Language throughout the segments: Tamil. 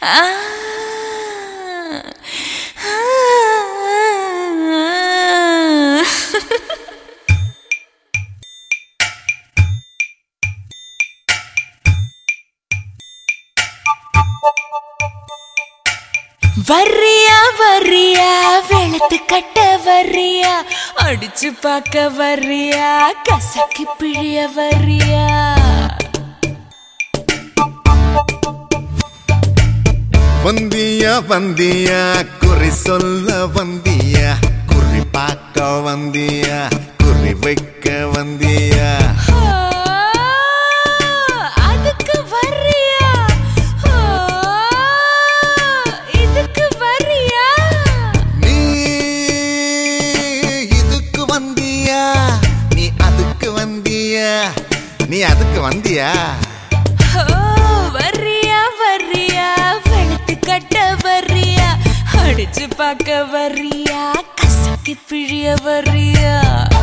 ஆ வர்றியா வர்றியா வெளுத்து கட்ட வர்றியா அடிச்சு பார்க்க வர்றியா கசக்கி பிழிய வர்றியா வந்தியா வந்தியா குறி சொல்ல வந்தியா குறி பார்க்க வந்தியா குறி வைக்க வந்தியா ஆ, அதுக்கு வர்றியா ஆ, இதுக்கு வர்றியா நீ இதுக்கு வந்தியா நீ அதுக்கு வந்தியா நீ அதுக்கு வந்தியா ஓ, வர்றியா வர்றியா வெளுத்து கட்ட வர்றியா அடிச்சு பார்க்க வர்றியா கசக்கி பிழிய வர்றியா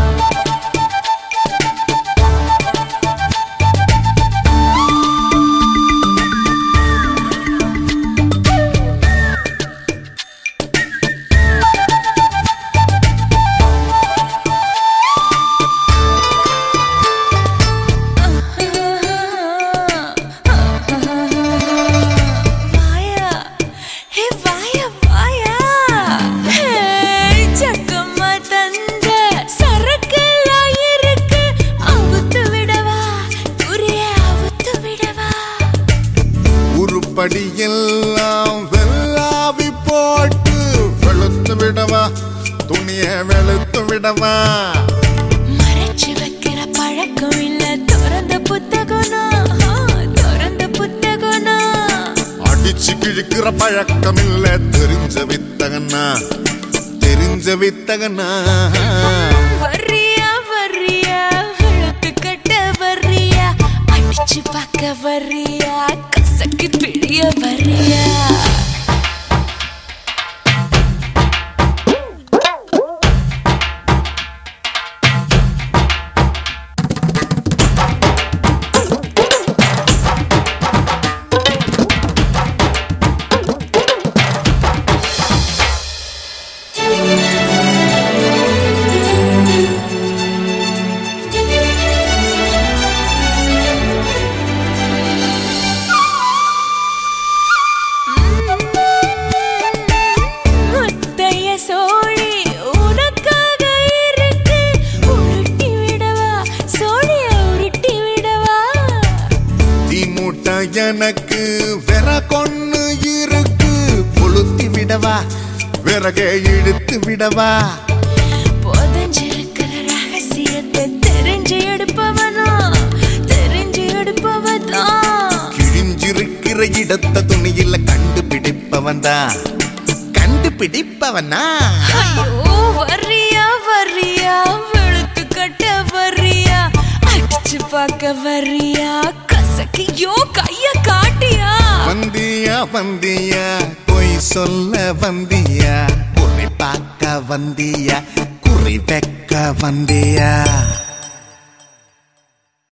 வாயா ஹே வாயா வாயா ஹே சக்கம்மா தந்த சரக்கெல்லாம் இருக்கு அவுத்து விடவா குறிய அவுத்து விடவா உருப்படி எல்லாம் வெள்ளாவி போட்டு வெளுத்து விடவா துணிய வெளுத்து விடவா மறைச்சு வைக்கிற பழக்கம் இல்ல திறந்த புத்தகம்னா ஆ, திறந்த புத்தகம்னா அடிச்சு கிழிக்கிற பழக்கம் இல்ல தெரிஞ்ச வித்தகனா தெரிஞ்ச வித்தகனா வர்றியா வர்றியா விளக்கு கட்ட வர்றியா அடிச்சு பார்க்க வர்றியா கசக்கி பிழிய வர்றியா முத்தைய சோழி உனக்காக இருக்கு உருட்டி விடவா சோழிய உருட்டி விடவா தீ மூட்டை எனக்கு வெற கொன்னு இருக்கு கொளுத்தி விடவா விறகே இழுத்து விடவா புதஞ்சிருக்கிற ரகசியத்தை தெரிஞ்சு எடுப்பவனா தெரிஞ்சு எடுப்பவதான் கிழிஞ்சிருக்கிற இடத்த துணியில கண்டுபிடிப்பவன் தான் கண்டுபிடிப்பவனா ஐயோ வர்றியா வர்றியா வெளுத்து கட்ட வர்றியா அடிச்சு பார்க்க வர்றியா கசக்கியோ கைய காட்டியா வந்தியா வந்தியா பொய் சொல்ல வந்தியா குறி பார்க்க வந்தியா குறி வைக்க வந்தியா